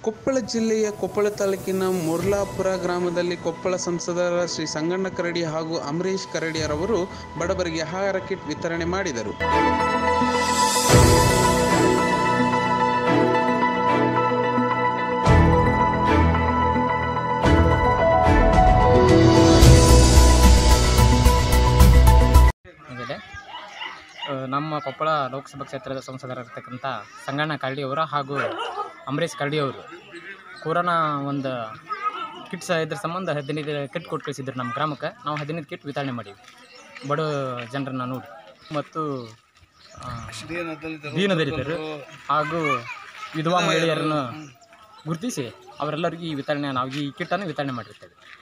ಕೊಪ್ಪಳ ಜಿಲ್ಲೆಯ ಕೊಪ್ಪಳ ತಾಲೂಕಿನ ಮುರ್ಲಾಪುರ ಗ್ರಾಮದಲ್ಲಿ ಕೊಪ್ಪಳ ಸಂಸದರ ಶ್ರೀ ಸಂಗಣ್ಣ ಕರಡಿ ಹಾಗೂ ಅಮರೀಶ್ ಕರಡಿಯರವರು ಬಡವರಿಗೆ ಆಹಾರ ಕಿಟ್ ವಿತರಣೆ ಮಾಡಿದರು ಇದೆ ಆ, ನಮ್ಮ ಕೊಪ್ಪಳ ಲೋಕಸಭಾ ಕ್ಷೇತ್ರದ ಸಂಸದರಾಗಿರ್ತಕ್ಕಂಥ ಸಂಗಣ್ಣ ಕರಡಿಯವರು ಹಾಗೂ ಅಂಬರೀಷ್ ಕರಡಿಯವರು ಕೊರೋನಾ ಒಂದು ಕಿಟ್ಸ್ ಇದ್ರ ಸಂಬಂಧ ಹದಿನೈದು ಕಿಟ್ ಕೊಟ್ಟು ಕಳಿಸಿದ್ರು ನಮ್ಮ ಗ್ರಾಮಕ್ಕೆ ನಾವು ಹದಿನೈದು ಕಿಟ್ ವಿತರಣೆ ಮಾಡೀವಿ ಬಡ ಜನರನ್ನ ನೋಡಿ ಮತ್ತು ಆ, ದೀನದಲಿತರು ಹಾಗೂ ವಿಧವಾ ಮಹಿಳೆಯರನ್ನು ಗುರುತಿಸಿ ಅವರೆಲ್ಲರಿಗೂ ಈ ವಿತರಣೆ ನಾವು ಈ ಕಿಟ್ಟನ್ನು ವಿತರಣೆ ಮಾಡಿರ್ತೇವೆ